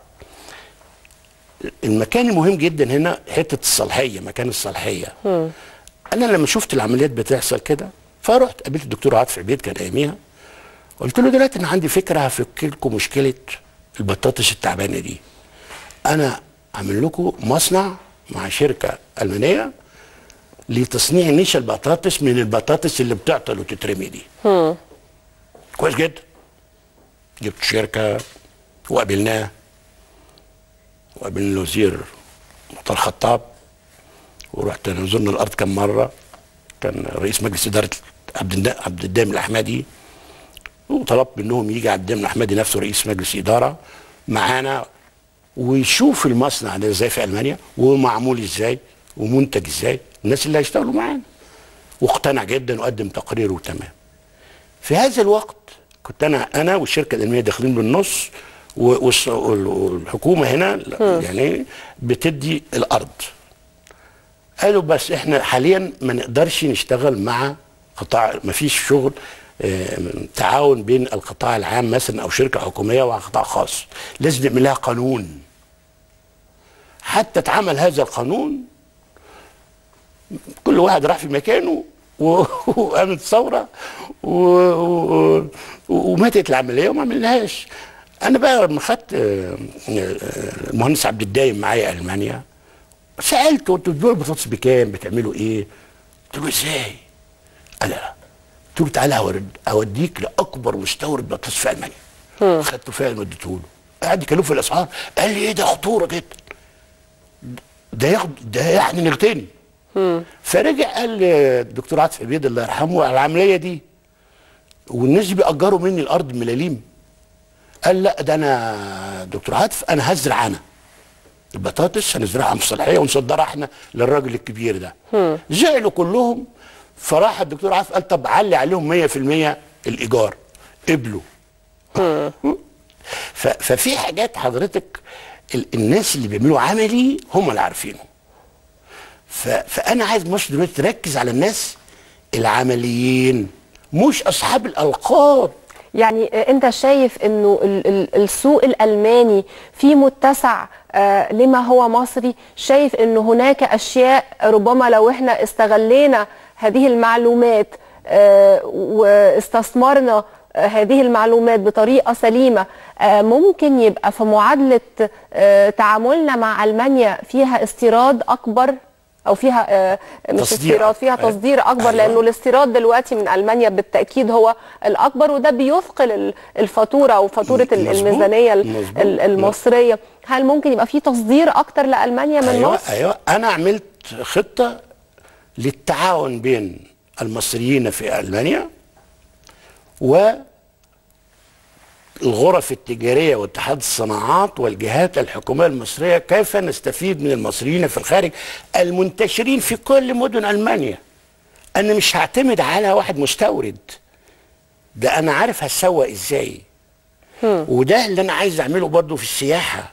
المكان المهم جدا هنا حته الصلاحيه مكان الصلاحيه انا لما شفت العمليات بتحصل كده فرحت قابلت الدكتور عاطف عبيد كان اياميها قلت له دلوقتي انا عندي فكره هفك لكم مشكله البطاطس التعبانه دي انا اعمل لكم مصنع مع شركه المانيه لتصنيع نشا البطاطس من البطاطس اللي بتعطل وتترمي دي كويس جدا جبت شركه وقابلناه وقابلنا الوزير مطار خطاب ورحت انا زرنا الارض كم مره كان رئيس مجلس اداره عبد الدا- عبد الدائم الاحمدي وطلبت منهم يجي عبد الدائم الاحمدي نفسه رئيس مجلس اداره معانا ويشوف المصنع ده ازاي في المانيا ومعمول ازاي ومنتج ازاي الناس اللي هيشتغلوا معانا واقتنع جدا وقدم تقريره تمام في هذا الوقت كنت انا انا والشركه الالمانيه داخلين بالنص و- والص- وال- والحكومه هنا يعني بتدي الارض قالوا بس احنا حاليا ما نقدرش نشتغل مع قطاع ما فيش شغل آه، تعاون بين القطاع العام مثلا او شركه حكوميه وقطاع خاص لازم نعمل لها قانون حتى اتعمل هذا القانون كل واحد راح في مكانه و- وقامت ثوره و... و... وماتت العمليه وما عملناهاش انا بقى لما خدت آه، آه، المهندس عبد الدايم معايا المانيا سالته انتوا بتبيعوا البطاطس بكام بتعملوا ايه قلت له ازاي قال لا قلت له تعالى أورد- اوديك لاكبر مستورد بطاطس في المانيا خدته فعلا وديته له قعد يكلمه في الاسعار قال لي ايه ده خطوره جدا ده ياخد ده يعني نغتني فرجع قال الدكتور عاطف عبيد الله يرحمه على العمليه دي والناس دي بيأجروا مني الارض ملاليم قال لا ده انا دكتور عاطف انا هزرع انا البطاطس هنزرعها في الصلاحيه ونصدرها احنا للراجل الكبير ده زعلوا كلهم فراح الدكتور عاطف قال طب علي عليهم 100% الايجار قبلوا ف- ففي حاجات حضرتك ال- الناس اللي بيعملوا عملي هم اللي عارفينه ف- فانا عايز مصر دلوقتي تركز على الناس العمليين مش اصحاب الالقاب يعني آه، انت شايف انه ال- ال- السوق الالماني فيه متسع آه، لما هو مصري شايف انه هناك اشياء ربما لو احنا استغلينا هذه المعلومات آه، واستثمرنا آه، هذه المعلومات بطريقه سليمه آه، ممكن يبقى في معادله آه، تعاملنا مع المانيا فيها استيراد اكبر او فيها آه، مش تصدير. استيراد فيها أيوة. تصدير اكبر أيوة. لانه الاستيراد دلوقتي من المانيا بالتاكيد هو الاكبر وده بيثقل ال- الفاتوره او فاتوره ال- مظبوط. الميزانيه ال- مظبوط. ال- المصريه هل ممكن يبقى في تصدير اكتر لالمانيا من ايوه مصر ايوه انا عملت خطه للتعاون بين المصريين في المانيا و الغرف التجاريه واتحاد الصناعات والجهات الحكوميه المصريه كيف نستفيد من المصريين في الخارج المنتشرين في كل مدن المانيا انا مش هعتمد على واحد مستورد ده انا عارف هتسوق ازاي وده اللي انا عايز اعمله برضو في السياحه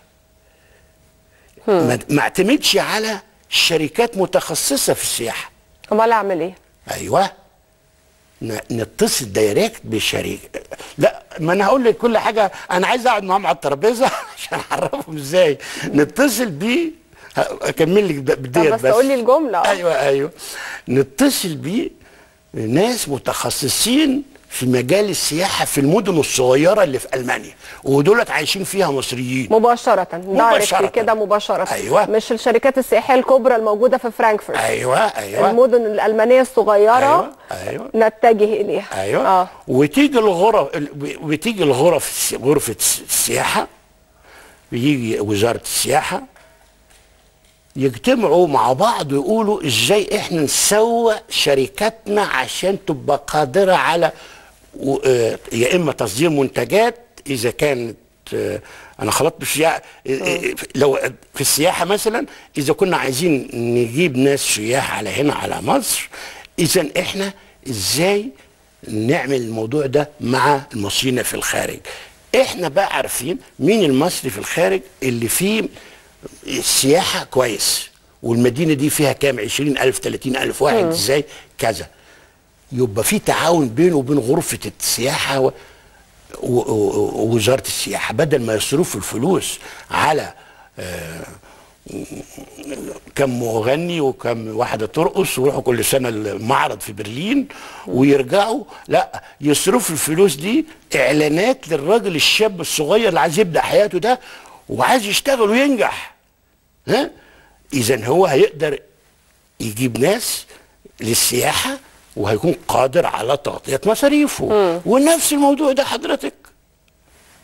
ما ما اعتمدش على شركات متخصصه في السياحه امال اعمل ايه ايوه ن- نتصل دايركت بالشركه لا ما انا هقول لك كل حاجه انا عايز اقعد معاهم على الترابيزه عشان اعرفهم ازاي نتصل بيه ه- اكمل لك ب- بديت طب بس قول لي الجمله ايوه ايوه نتصل بيه ناس متخصصين في مجال السياحه في المدن الصغيره اللي في المانيا ودولت عايشين فيها مصريين مباشره دايركت مباشرة. كده مباشره أيوة. مش الشركات السياحيه الكبرى الموجوده في فرانكفورت ايوه ايوه المدن الالمانيه الصغيره أيوة، أيوة. نتجه اليها ايوه اه وتيجي الغرف وتيجي الغرف الس- غرفه الس- السياحه بيجي وزاره السياحه يجتمعوا مع بعض ويقولوا ازاي احنا نسوق شركاتنا عشان تبقى قادره على و- آه، يا اما تصدير منتجات اذا كانت آه، انا خلطت بالسياحه لو في السياحه مثلا اذا كنا عايزين نجيب ناس سياح على هنا على مصر اذا احنا ازاي نعمل الموضوع ده مع المصريين في الخارج احنا بقى عارفين مين المصري في الخارج اللي فيه السياحة كويس والمدينة دي فيها كام عشرين ألف تلاتين ألف واحد ازاي كذا يبقى في تعاون بينه وبين غرفة السياحة و... و... و... ووزارة السياحة بدل ما يصرفوا الفلوس على آه، كم مغني وكم واحدة ترقص ويروحوا كل سنة المعرض في برلين ويرجعوا لا يصرفوا الفلوس دي إعلانات للراجل الشاب الصغير اللي عايز يبدأ حياته ده وعايز يشتغل وينجح ها إذا هو هيقدر يجيب ناس للسياحة وهيكون قادر على تغطية مصاريفه ونفس الموضوع ده حضرتك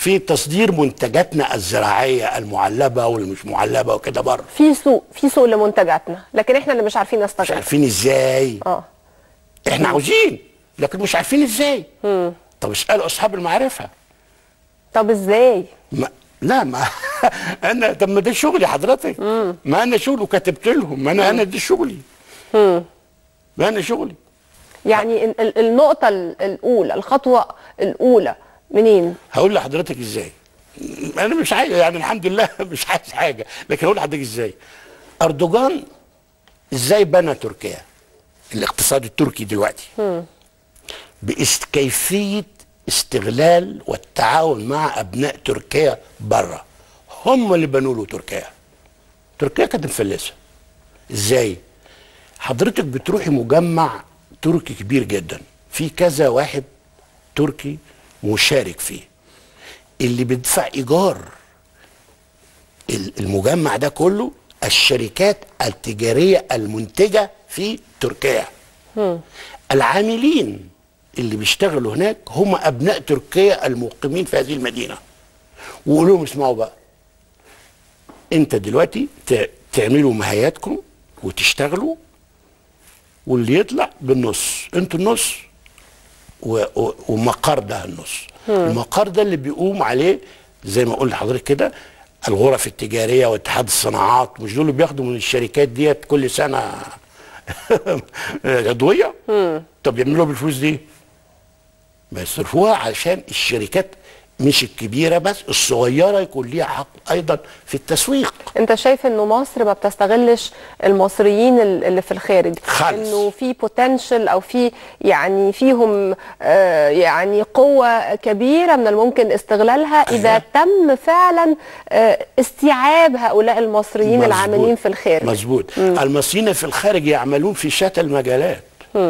في تصدير منتجاتنا الزراعيه المعلبه والمش معلبه وكده بره في سوق في سوق لمنتجاتنا لكن احنا اللي مش عارفين مش نستغل عارفين ازاي اه احنا عاوزين لكن مش عارفين ازاي طب اسالوا اصحاب المعرفه طب ازاي ما لا ما انا طب ما ده شغلي حضرتك ما انا شغلي وكتبت لهم ما انا انا دي شغلي ما انا شغلي يعني ال- ال- النقطة ال- الأولى الخطوة الأولى منين؟ هقول لحضرتك ازاي انا مش عايز يعني الحمد لله مش عايز حاجه لكن هقول لحضرتك ازاي اردوغان ازاي بنى تركيا الاقتصاد التركي دلوقتي بإست كيفيه استغلال والتعاون مع ابناء تركيا بره هم اللي بنوا له تركيا تركيا كانت مفلسه ازاي حضرتك بتروحي مجمع تركي كبير جدا في كذا واحد تركي مشارك فيه اللي بيدفع ايجار ال- المجمع ده كله الشركات التجاريه المنتجه في تركيا العاملين اللي بيشتغلوا هناك هم ابناء تركيا المقيمين في هذه المدينه وقول لهم اسمعوا بقى انت دلوقتي ت- تعملوا مهياتكم وتشتغلوا واللي يطلع بالنص انتوا النص و- و- ومقر ده النص المقر ده اللي بيقوم عليه زي ما قلت لحضرتك كده الغرف التجاريه واتحاد الصناعات مش دول اللي بياخدوا من الشركات ديت كل سنه عضويه طب يعملوا بالفلوس دي ما يصرفوها علشان الشركات مش الكبيره بس الصغيره يكون ليها حق ايضا في التسويق انت شايف انه مصر ما بتستغلش المصريين ال- اللي في الخارج خالص. انه في بوتنشال او في يعني فيهم آه يعني قوه كبيره من الممكن استغلالها اذا أيوة. تم فعلا آه استيعاب هؤلاء العاملين مظبوط. العاملين في الخارج مظبوط المصريين في الخارج يعملون في شتى المجالات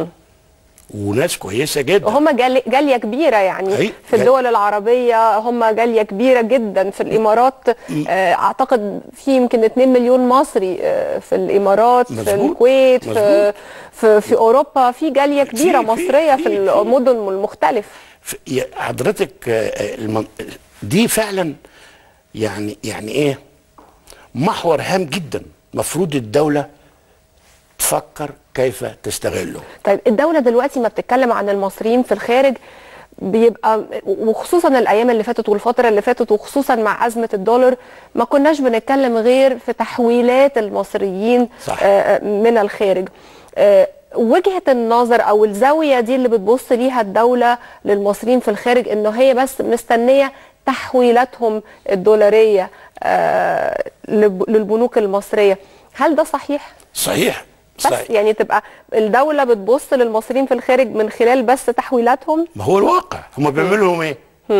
وناس كويسه جدا وهم جال- جاليه كبيره يعني أي- في الدول العربيه هم جاليه كبيره جدا في الامارات آه، اعتقد في يمكن 2 مليون مصري آه، في الامارات في مظبوط. الكويت في مظبوط. في, في اوروبا في جاليه كبيره في- في- مصريه في في- في. المدن المختلفه ف- يا- حضرتك آه، المن... دي فعلا يعني يعني ايه محور هام جدا مفروض الدوله تفكر كيف تستغله طيب الدولة دلوقتي ما بتتكلم عن المصريين في الخارج بيبقى وخصوصا الايام اللي فاتت والفتره اللي فاتت وخصوصا مع ازمه الدولار ما كناش بنتكلم غير في تحويلات المصريين صح. آه، من الخارج آه، وجهه النظر او الزاويه دي اللي بتبص ليها الدوله للمصريين في الخارج انه هي بس مستنيه تحويلاتهم الدولاريه آه، لب- للبنوك المصريه هل ده صحيح؟ صحيح بس صحيح يعني تبقى الدولة بتبص للمصريين في الخارج من خلال بس تحويلاتهم ما هو الواقع هم بيعملوا لهم ايه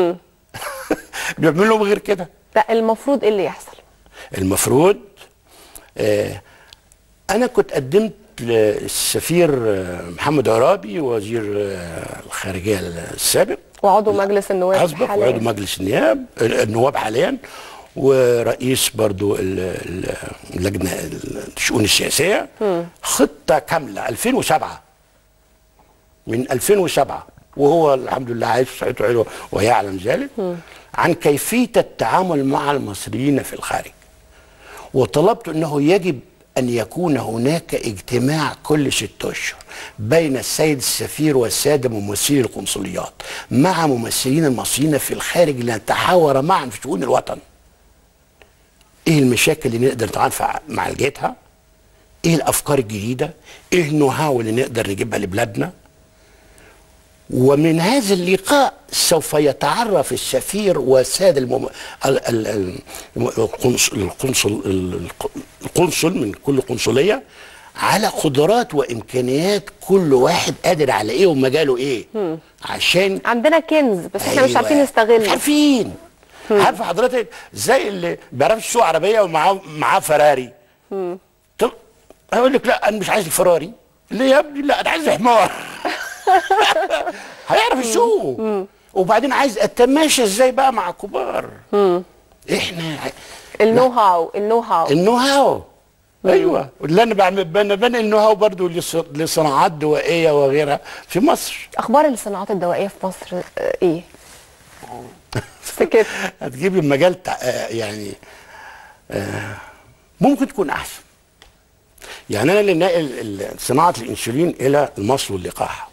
بيعملوا لهم غير كده ده المفروض ايه اللي يحصل المفروض آه انا كنت قدمت للسفير آه، محمد عرابي وزير آه، الخارجيه السابق وعضو مجلس النواب اسبق حالياً. وعضو مجلس النياب النواب حاليا ورئيس برضو ال- ال- اللجنه الشؤون السياسيه خطه كامله 2007 من 2007 وهو الحمد لله عايش صحته حلوه ويعلم ذلك عن كيفيه التعامل مع المصريين في الخارج وطلبت انه يجب ان يكون هناك اجتماع كل ست اشهر بين السيد السفير والساده ممثلي القنصليات مع ممثلين المصريين في الخارج لنتحاور معا في شؤون الوطن. ايه المشاكل اللي نقدر نعالجها؟ ايه الافكار الجديده؟ ايه النو هاو اللي نقدر نجيبها لبلادنا؟ ومن هذا اللقاء سوف يتعرف السفير والسادة المم... ال... ال... ال... القنصل... القنصل... القنصل من كل قنصلية على قدرات وإمكانيات كل واحد قادر على إيه ومجاله إيه عشان عندنا كنز بس احنا مش أيوة. عارفين مش نستغله عارفين عارفه حضرتك زي اللي بيعرفش يسوق عربيه ومعاه معاه فراري طب هيقول لك لا انا مش عايز الفراري ليه يا ابني لا انا عايز حمار هيعرف يسوق وبعدين عايز اتماشى ازاي بقى مع كبار احنا النو هاو النو هاو النو هاو ايوه اللي انا بعمل بنا بنا النو هاو برضه لص- لصناعات دوائيه وغيرها في مصر اخبار الصناعات الدوائيه في مصر آه، ايه سكت هتجيب المجال تع... آه، يعني آه، ممكن تكون احسن يعني انا اللي ناقل ال- صناعه الانسولين الى المصل واللقاح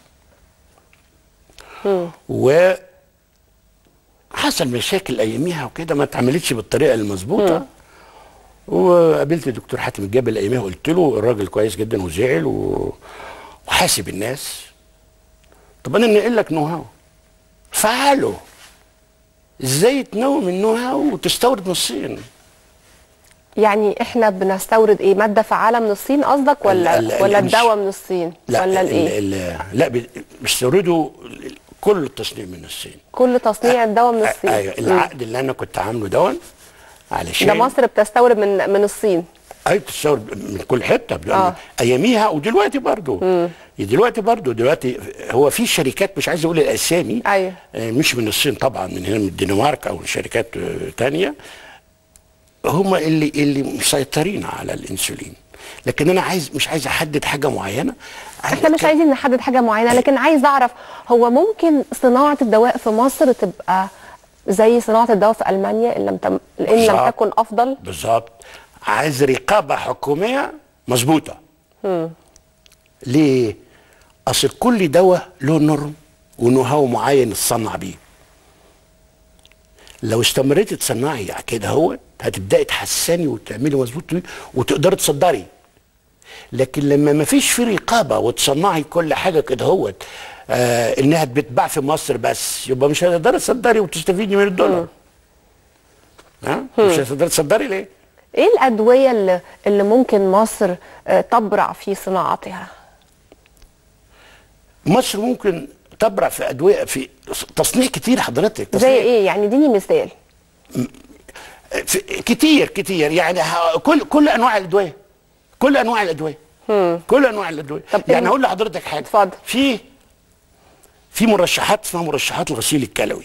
و حصل مشاكل اياميها وكده ما اتعملتش بالطريقه المظبوطه وقابلت الدكتور حاتم الجبل اياميها قلت له الراجل كويس جدا وزعل و... وحاسب الناس طب انا ناقل لك نو هاو فعله ازاي تنوم النو هاو وتستورد من الصين يعني احنا بنستورد ايه ماده فعاله من الصين قصدك ولا ال- ال- ولا مش- الدواء من الصين ولا ال- الايه ال- لا بي- بيستوردوا كل التصنيع من الصين كل تصنيع الدواء من الصين ايوه مم. العقد اللي انا كنت عامله دون علشان ده مصر بتستورد من من الصين ايوه بتستورد من كل حته آه. آه. اياميها ودلوقتي برضو دلوقتي برضو دلوقتي هو في شركات مش عايز اقول الاسامي أيوة. آه، مش من الصين طبعا من هنا من الدنمارك او شركات آه، تانية هم اللي اللي مسيطرين على الانسولين لكن انا عايز مش عايز احدد حاجه معينه عايز احنا مش أتكلم- عايزين نحدد حاجه معينه لكن عايز اعرف هو ممكن صناعه الدواء في مصر تبقى زي صناعه الدواء في المانيا ان لم تم ان لم بالظبط. تكن افضل بالظبط عايز رقابه حكوميه مظبوطه ليه اصل كل دواء له نورم ونو هاو معين يتصنع بيه لو استمريتي تصنعي كده هو هتبداي تحسني وتعملي مظبوط وتقدري تصدري لكن لما ما فيش في رقابه وتصنعي كل حاجه كده هو آه انها بتتباع في مصر بس يبقى مش هتقدري تصدري وتستفيدي من الدولار ها مش هتقدري تصدري ليه ايه الادويه اللي, اللي ممكن مصر آه، تبرع في صناعتها مصر ممكن تبرع في ادويه في تصنيع كتير حضرتك زي تصنيع ايه يعني اديني مثال في كتير كتير يعني ه- كل كل انواع الادويه كل انواع الادويه كل انواع الادويه طب يعني إيه- هقول لحضرتك حاجه اتفضل. في في مرشحات اسمها مرشحات الغسيل الكلوي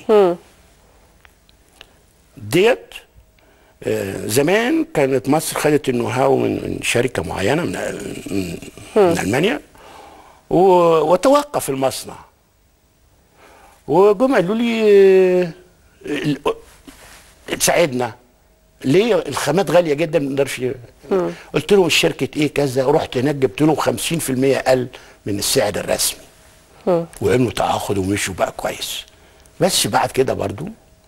ديت آه، زمان كانت مصر خدت النو هاو من من شركه معينه من من, من المانيا و- وتوقف المصنع وجم قالوا لي آه، ال- تساعدنا ليه الخامات غاليه جدا ما نقدرش قلت لهم الشركه ايه كذا رحت هناك جبت لهم 50% اقل من السعر الرسمي وعملوا تعاقد ومشوا بقى كويس بس بعد كده برضو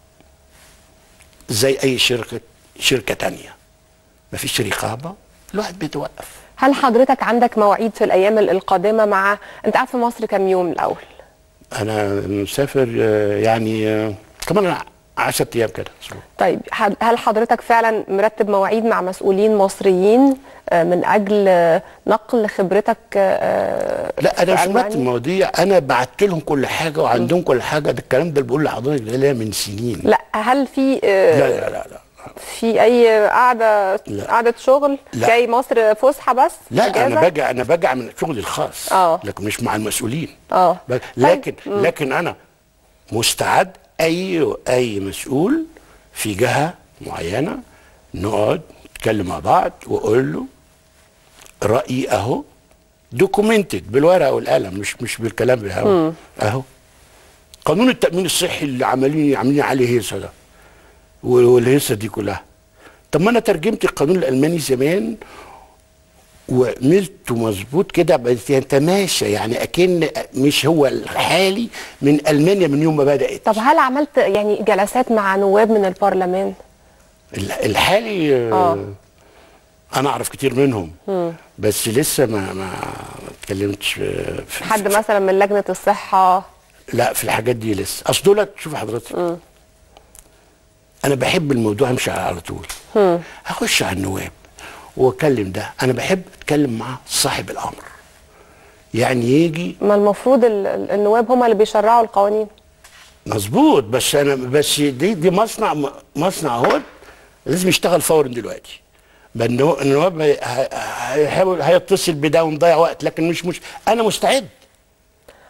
زي اي شركه شركه تانية مفيش رقابه الواحد بيتوقف هل حضرتك عندك مواعيد في الايام ال- القادمه مع انت قاعد في مصر كام يوم الاول انا مسافر آه، يعني آه، كمان 10 ايام كده طيب هل هل حضرتك فعلا مرتب مواعيد مع مسؤولين مصريين آه، من اجل آه، نقل خبرتك آه، لا انا في مش ألمانيا؟ مرتب مواضيع انا بعت لهم كل حاجه وعندهم كل حاجه ده الكلام ده اللي بقول لحضرتك ده ليا من سنين لا هل في آه، لا لا لا لا في اي قعده لا. قعده شغل لا. جاي مصر فسحه بس لا إجازة؟ انا باجي انا باجي من شغلي الخاص آه. لكن مش مع المسؤولين اه ب- لكن لكن انا مستعد اي اي مسؤول في جهه معينه نقعد نتكلم مع بعض واقول له رايي اهو دوكيومنتد بالورقه والقلم مش مش بالكلام بالهوا اهو قانون التامين الصحي اللي عاملين عاملين عليه هيصه ده وال- والهيصه دي كلها طب ما انا ترجمت القانون الالماني زمان وعملته مظبوط كده بس يتماشى يعني اكن مش هو الحالي من المانيا من يوم ما بدات طب هل عملت يعني جلسات مع نواب من البرلمان ال- الحالي آه. آه. انا اعرف كتير منهم بس لسه ما ما اتكلمتش في في- حد مثلا من لجنه الصحه لا في الحاجات دي لسه اصل دولت شوف حضرتك انا بحب الموضوع امشي على طول هخش على النواب واكلم ده انا بحب اتكلم مع صاحب الامر يعني يجي ما المفروض ال- ال- النواب هم اللي بيشرعوا القوانين مظبوط بس انا بس دي دي مصنع مصنع اهو لازم يشتغل فورا دلوقتي بل النو- النواب هي- هي- هيحاول هيتصل بده ونضيع وقت لكن مش مش انا مستعد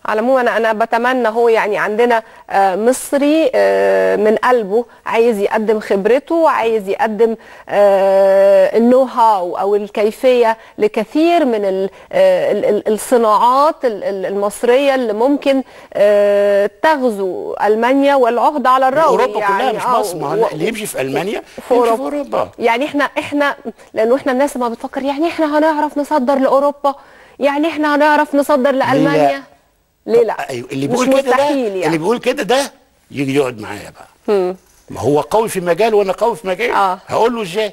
على العموم انا انا بتمنى هو يعني عندنا آه، مصري آه، من قلبه عايز يقدم خبرته عايز يقدم آه، النو هاو او الكيفيه لكثير من ال- آه، ال- ال- الصناعات ال- ال- المصريه اللي ممكن آه، تغزو المانيا والعهده على الروي اوروبا كلها مش آه، مصر ما و- هو اللي يمشي في المانيا في يمشي في أوروبا. اوروبا يعني احنا احنا لانه احنا الناس ما بتفكر يعني احنا هنعرف نصدر لاوروبا يعني احنا هنعرف نصدر لالمانيا ليه لا ايوه اللي مش بيقول كده ده مستحيل اللي يعني بيقول كده ده يجي يقعد معايا بقى ما هو قوي في مجال وانا قوي في مجال آه. هقول له ازاي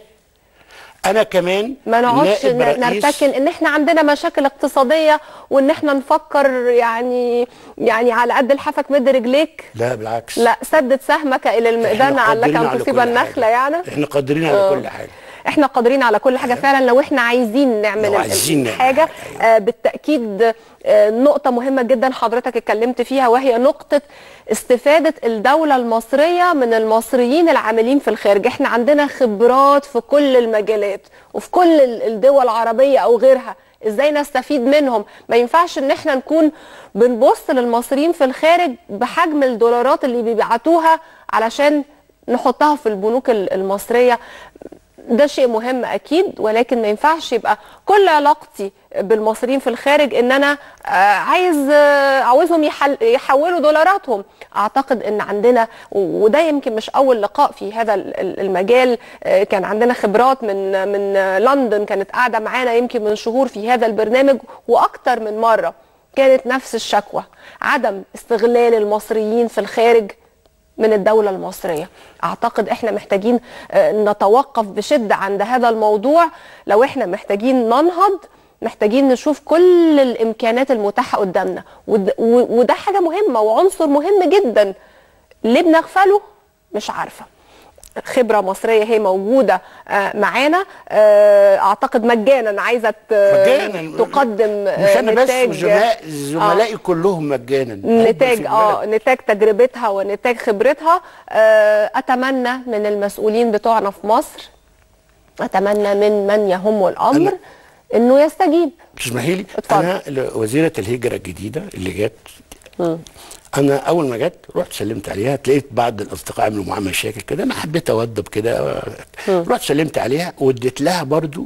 انا كمان ما نقعدش نائب ن- رئيس- نرتكن ان احنا عندنا مشاكل اقتصاديه وان احنا نفكر يعني يعني على قد لحافك مد رجليك لا بالعكس لا سدد سهمك الى المئذنه إحنا علك قادرين ان على تصيب كل النخله حاجة. يعني احنا قادرين على كل حاجه احنا قادرين على كل حاجه فعلا لو احنا عايزين نعمل لو ال- عايزين نعمل حاجه حاجة، آه بالتاكيد آه نقطه مهمه جدا حضرتك اتكلمت فيها وهي نقطه استفاده الدوله المصريه من المصريين العاملين في الخارج احنا عندنا خبرات في كل المجالات وفي كل ال- الدول العربيه او غيرها ازاي نستفيد منهم ما ينفعش ان احنا نكون بنبص للمصريين في الخارج بحجم الدولارات اللي بيبعتوها علشان نحطها في البنوك ال- المصريه ده شيء مهم اكيد ولكن ما ينفعش يبقى كل علاقتي بالمصريين في الخارج ان انا آه، عايز آه، عاوزهم يحل يحولوا دولاراتهم اعتقد ان عندنا وده يمكن مش اول لقاء في هذا ال- ال- المجال آه، كان عندنا خبرات من من آه، لندن كانت قاعده معانا يمكن من شهور في هذا البرنامج واكتر من مره كانت نفس الشكوى عدم استغلال المصريين في الخارج من الدولة المصرية أعتقد إحنا محتاجين آه، نتوقف بشدة عند هذا الموضوع لو إحنا محتاجين ننهض محتاجين نشوف كل الإمكانات المتاحة قدامنا ود- و- وده حاجة مهمة وعنصر مهم جدا ليه بنغفله مش عارفة خبرة مصرية هي موجودة آه، معانا آه، أعتقد مجانا عايزة ت- مجانا تقدم مش آه، انا بس نتاج- وزملاء زملائي كلهم مجانا نتاج في اه البلد. نتاج تجربتها ونتاج خبرتها آه، اتمنى من المسؤولين بتوعنا في مصر اتمنى من من يهم الامر أنا- انه يستجيب تسمحي لي اتفضل. انا ال- وزيره الهجره الجديده اللي جت انا اول ما جت رحت سلمت عليها تلاقيت بعض الاصدقاء عملوا معاها مشاكل كده انا حبيت اوضب كده رحت سلمت عليها واديت لها برضو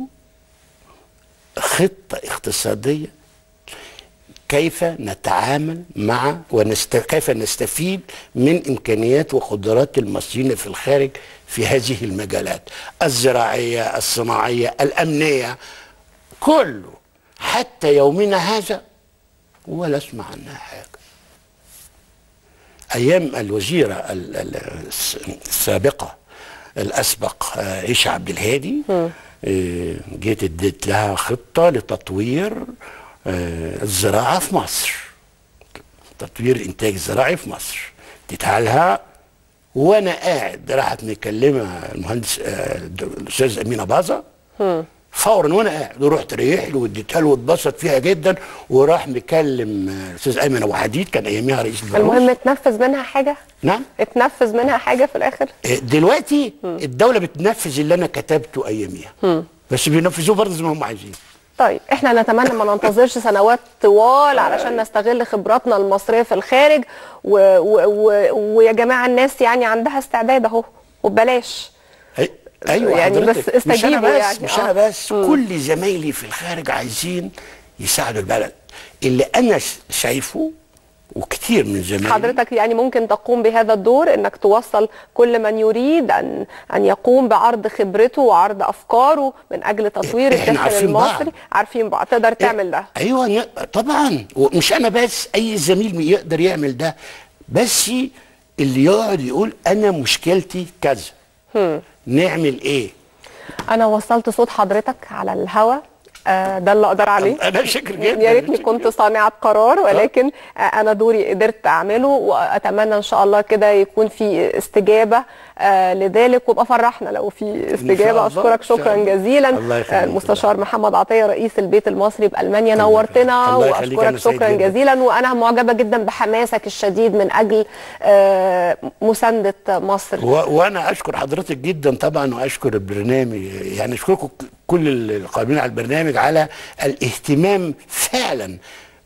خطه اقتصاديه كيف نتعامل مع ونست... كيف نستفيد من امكانيات وقدرات المصريين في الخارج في هذه المجالات الزراعيه الصناعيه الامنيه كله حتى يومنا هذا ولا اسمع عنها حاجه ايام الوزيره ال- ال- الس- السابقه الاسبق آه، عيشه عبد الهادي آه، جيت اديت لها خطه لتطوير آه، الزراعه في مصر تطوير الانتاج الزراعي في مصر اديتها لها وانا قاعد راحت مكلمه المهندس آه، الاستاذ امينه باظه فورا وانا قاعد ورحت رايح له واديتها له واتبسط فيها جدا وراح مكلم آه، الاستاذ ايمن ابو حديد كان اياميها رئيس البرامج المهم تنفذ منها حاجه نعم اتنفذ منها حاجه في الاخر آه، دلوقتي الدوله بتنفذ اللي انا كتبته اياميها بس بينفذوه برضه زي ما هم عايزين طيب احنا نتمنى ما ننتظرش سنوات طوال علشان نستغل خبراتنا المصريه في الخارج و و و ويا جماعه الناس يعني عندها استعداد اهو وببلاش أي- ايوه يعني حضرتك. بس مش انا استجيبوا بس يعني، مش آه. انا بس كل زمايلي في الخارج عايزين يساعدوا البلد اللي انا ش- شايفه وكتير من زمايلي حضرتك يعني ممكن تقوم بهذا الدور انك توصل كل من يريد ان ان يقوم بعرض خبرته وعرض افكاره من اجل تطوير إحنا الداخل عارفين بعض. المصري عارفين بعض تقدر تعمل ده ايوه ن- طبعا ومش انا بس اي زميل يقدر يعمل ده بس اللي يقعد يقول انا مشكلتي كذا نعمل ايه انا وصلت صوت حضرتك على الهوا آه، ده اللي اقدر عليه انا شاكر جدا يا ريتني شاكر كنت جداً. صانعة قرار ولكن آه، انا دوري قدرت اعمله واتمنى ان شاء الله كده يكون في استجابه آه، لذلك وابقى فرحنا لو في استجابه الله، اشكرك إن شاء شكرا الله. جزيلا الله يخليك. آه، المستشار محمد عطيه رئيس البيت المصري بالمانيا نورتنا الله يخليك، واشكرك أنا سعيد شكرا جداً. جزيلا وانا معجبه جدا بحماسك الشديد من اجل آه، مسانده مصر و- وانا اشكر حضرتك جدا طبعا واشكر البرنامج يعني اشكركم كل القائمين على البرنامج على الاهتمام فعلا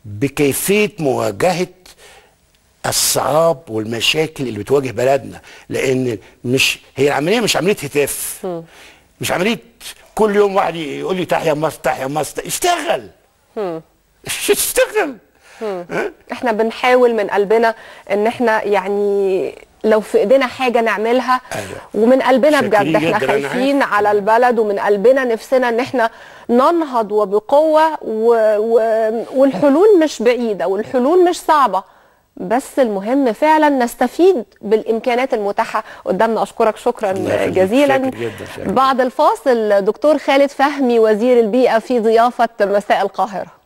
بكيفيه مواجهه الصعاب والمشاكل اللي بتواجه بلدنا لان مش هي العمليه مش عمليه هتاف مش عمليه كل يوم واحد يقول لي تحيا مصر تحيا مصر اشتغل اشتغل ها؟ احنا بنحاول من قلبنا ان احنا يعني لو في ايدينا حاجه نعملها أيوة. ومن قلبنا شاكرين بجد احنا جداً، أنا خايفين على البلد ومن قلبنا نفسنا ان احنا ننهض وبقوه و... و... والحلول مش بعيده والحلول مش صعبه بس المهم فعلا نستفيد بالامكانات المتاحه قدامنا اشكرك شكرا الله يخليك. جزيلا شاكر جداً، شاكر. بعد الفاصل دكتور خالد فهمي وزير البيئه في ضيافه مساء القاهره